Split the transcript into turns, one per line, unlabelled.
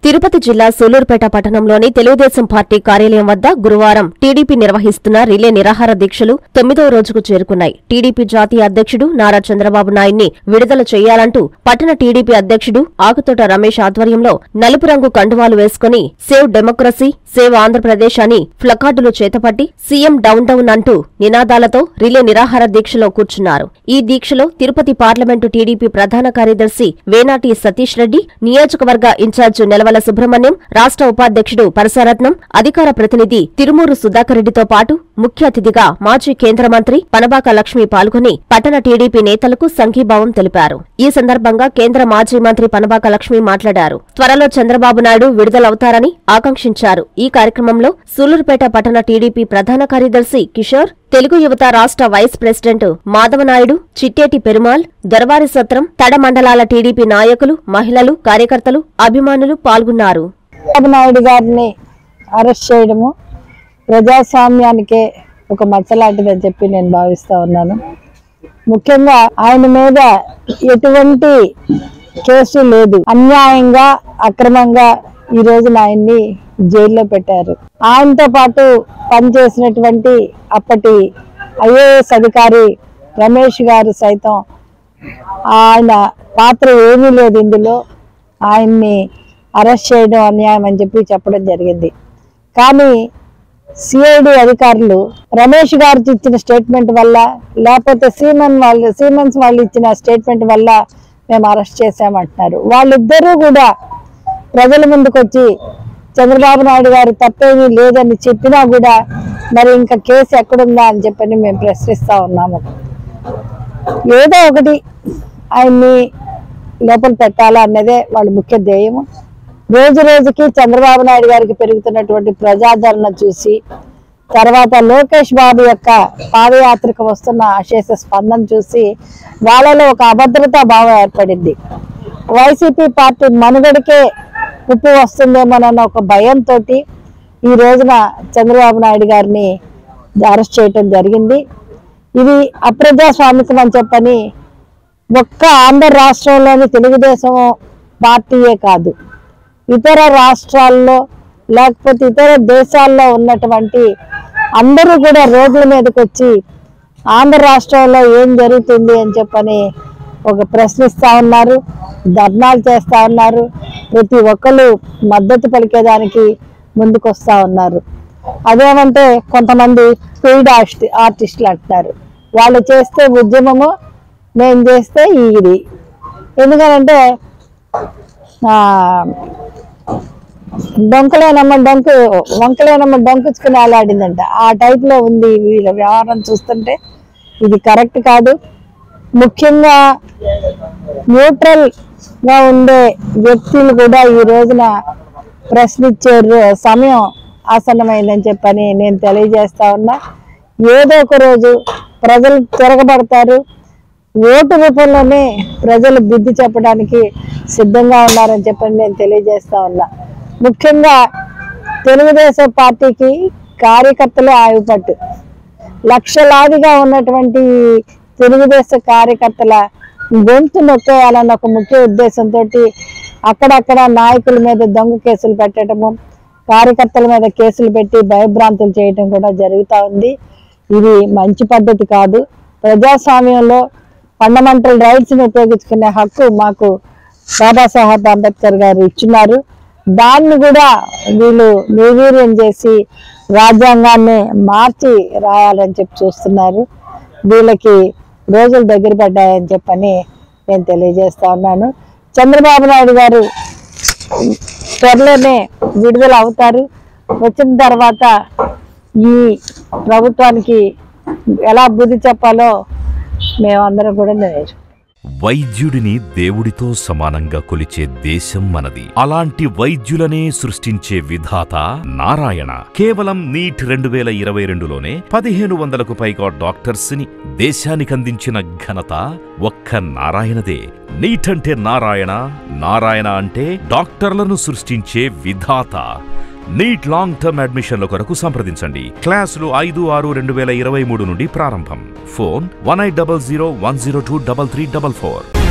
తిరుపతి జిల్లా సూలూరుపేట పట్టణంలోని తెలుగుదేశం పార్టీ కార్యాలయం వద్ద గురువారం టీడీపీ నిర్వహిస్తున్న రిలే నిరాహార దీక్షలు తొమ్మిదవ రోజుకు చేరుకున్నాయి టీడీపీ జాతీయ అధ్యక్షుడు నారా చంద్రబాబు నాయుడిని విడుదల చేయాలంటూ పట్టణ టీడీపీ అధ్యక్షుడు ఆకుతోట రమేష్ ఆధ్వర్యంలో నలుపు రంగు కండువాలు వేసుకుని సేవ్ డెమోక్రసీ సేవ్ ఆంధ్రప్రదేశ్ అని ఫ్లకార్డులు చేతపట్టి సీఎం డౌన్ డౌన్ అంటూ నినాదాలతో రిలే నిరాహార దీక్షలో కూర్చున్నారు ఈ దీక్షలో తిరుపతి పార్లమెంటు టీడీపీ ప్రధాన కార్యదర్శి వేనాటి సతీష్ రెడ్డి నియోజకవర్గ ఇన్ఛార్జ్ నెలవల సుబ్రహ్మణ్యం రాష్ట్ర ఉపాధ్యక్షుడు పరసారత్నం అధికార ప్రతినిధి తిరుమూరు సుధాకర్ రెడ్డితో పాటు ముఖ్య అతిథిగా మాజీ కేంద్ర మంత్రి పనబాక లక్ష్మి పాల్గొని పట్టణ టీడీపీ నేతలకు సంఘీభావం తెలిపారు ఈ సందర్భంగా కేంద్ర మాజీ మంత్రి పనబాక లక్ష్మి మాట్లాడారు త్వరలో చంద్రబాబు నాయుడు విడుదలవుతారని ఆకాంక్షించారు ఈ కార్యక్రమంలో సూలూరుపేట పట్టణ టీడీపీ ప్రధాన కార్యదర్శి కిషోర్ తెలుగు యువత రాష్ట్ర వైస్ ప్రెసిడెంట్ మాధవనాయుడు చిట్టేటి పెరుమాల్ దొరవారి సత్రం తడ మండలాల టీడీపీ నాయకులు మహిళలు కార్యకర్తలు అభిమానులు పాల్గొన్నారు
చంద్రబాబు నాయుడు గారిని అరెస్ట్ చేయడము ప్రజాస్వామ్యానికే ఒక మచ్చలాంటిదని చెప్పి నేను భావిస్తా ఉన్నాను ముఖ్యంగా ఆయన మీద ఎటువంటి కేసు లేదు అన్యాయంగా అక్రమంగా ఈ రోజున ఆయన్ని జైల్లో పెట్టారు ఆయనతో పాటు పనిచేసినటువంటి అప్పటి ఐఏఎస్ అధికారి రమేష్ గారు సైతం ఆయన పాత్ర ఏమీ లేదు ఇందులో ఆయన్ని అరెస్ట్ చేయడం అన్యాయం అని చెప్పి చెప్పడం జరిగింది కానీ సిఐడి అధికారులు రమేష్ గారు ఇచ్చిన స్టేట్మెంట్ వల్ల లేకపోతే సీమన్ వాళ్ళు సీమన్స్ వాళ్ళు ఇచ్చిన స్టేట్మెంట్ వల్ల మేము అరెస్ట్ చేశామంటున్నారు వాళ్ళిద్దరూ కూడా ప్రజల ముందుకు వచ్చి చంద్రబాబు నాయుడు గారు తప్పేమీ లేదని చెప్పినా కూడా మరి ఇంకా కేసు ఎక్కడుందా అని చెప్పని మేము ప్రశ్నిస్తా ఉన్నాము ఏదో ఒకటి ఆయన్ని లోపల పెట్టాలా అన్నదే వాళ్ళ ముఖ్య ధ్యేయము రోజు రోజుకి చంద్రబాబు నాయుడు గారికి పెరుగుతున్నటువంటి ప్రజాదరణ చూసి తర్వాత లోకేష్ బాబు యొక్క పాదయాత్రకు వస్తున్న అశేష స్పందన చూసి వాళ్ళలో ఒక అభద్రతా భావం ఏర్పడింది వైసీపీ పార్టీ మనుగడకే ఉప్పు వస్తుందేమోనన్న ఒక భయంతో ఈ రోజున చంద్రబాబు నాయుడు గారిని అరెస్ట్ చేయటం జరిగింది ఇది అప్రజాస్వామికం అని చెప్పని ఒక్క ఆంధ్ర రాష్ట్రంలోని తెలుగుదేశం పార్టీయే కాదు ఇతర రాష్ట్రాల్లో లేకపోతే ఇతర దేశాల్లో ఉన్నటువంటి అందరూ కూడా రోడ్ల మీదకి వచ్చి ఆంధ్ర రాష్ట్రంలో ఏం జరుగుతుంది అని చెప్పని ఒక ప్రశ్నిస్తా ఉన్నారు ధర్నాలు చేస్తా ఉన్నారు ప్రతి ఒక్కరు మద్దతు పలికేదానికి ముందుకు వస్తా ఉన్నారు అదేమంటే కొంతమంది ఫీల్డ్ ఆర్టి ఆర్టిస్టులు అంటున్నారు వాళ్ళు చేస్తే ఉద్యమము మేము చేస్తే ఇది ఎందుకనంటే ఆ, డొంకలేనమ్మ డొంకు వంకలేనమ్మ డొంకుచుకుని అలాడిందంట ఆ టైప్ లో ఉంది వీళ్ళ వ్యవహారం చూస్తుంటే ఇది కరెక్ట్ కాదు ముఖ్యంగా న్యూట్రల్ గా ఉండే వ్యక్తులు కూడా ఈ రోజున ప్రశ్నించే రో- సమయం ఆసన్నమైందని చెప్పని నేను తెలియజేస్తా ఉన్నా ఏదో ఒక రోజు ప్రజలు తిరగబడతారు ఓటు రూపంలోనే ప్రజలు బుద్ధి చెప్పడానికి సిద్ధంగా ఉన్నారని చెప్పని నేను తెలియజేస్తా ఉన్నా ముఖ్యంగా తెలుగుదేశం పార్టీకి కార్యకర్తలే ఆయుపట్టు లక్షలాదిగా ఉన్నటువంటి తెలుగుదేశం కార్యకర్తల గొంతు నొక్కేయాలన్న ఒక ముఖ్య ఉద్దేశంతో అక్కడక్కడ నాయకుల మీద దొంగ కేసులు పెట్టడము కార్యకర్తల మీద కేసులు పెట్టి భయభ్రాంతులు చేయటం కూడా జరుగుతూ ఉంది ఇది మంచి పద్ధతి కాదు ప్రజాస్వామ్యంలో ఫండమెంటల్ రైట్స్ ని ఉపయోగించుకునే హక్కు మాకు బాబాసాహెబ్ అంబేద్కర్ గారు ఇచ్చున్నారు దాన్ని కూడా వీళ్ళు నిర్వీర్యం చేసి రాజ్యాంగాన్ని మార్చి రాయాలని చెప్పి చూస్తున్నారు వీళ్ళకి రోజులు దగ్గర పడ్డాయని చెప్పని నేను తెలియజేస్తా ఉన్నాను చంద్రబాబు నాయుడు గారు త్వరలోనే విడుదల అవుతారు వచ్చిన తర్వాత ఈ ప్రభుత్వానికి ఎలా బుద్ధి చెప్పాలో మేమందరం కూడా నేర్చుకుంటాం
వైద్యుడిని దేవుడితో సమానంగా కొలిచే దేశం మనది అలాంటి వైద్యులనే సృష్టించే విధాత నారాయణ కేవలం నీట్ రెండు వేల ఇరవై రెండులోనే పదిహేను వందలకు పైగా డాక్టర్స్ ని దేశానికి అందించిన ఘనత ఒక్క నారాయణదే నీట్ అంటే నారాయణ నారాయణ అంటే డాక్టర్లను సృష్టించే విధాత నీట్ లాంగ్ టర్మ్ అడ్మిషన్ల కొరకు సంప్రదించండి క్లాసులు ఐదు ఆరు రెండు వేల ఇరవై మూడు నుండి ప్రారంభం phone one eight double zero one zero two double three double four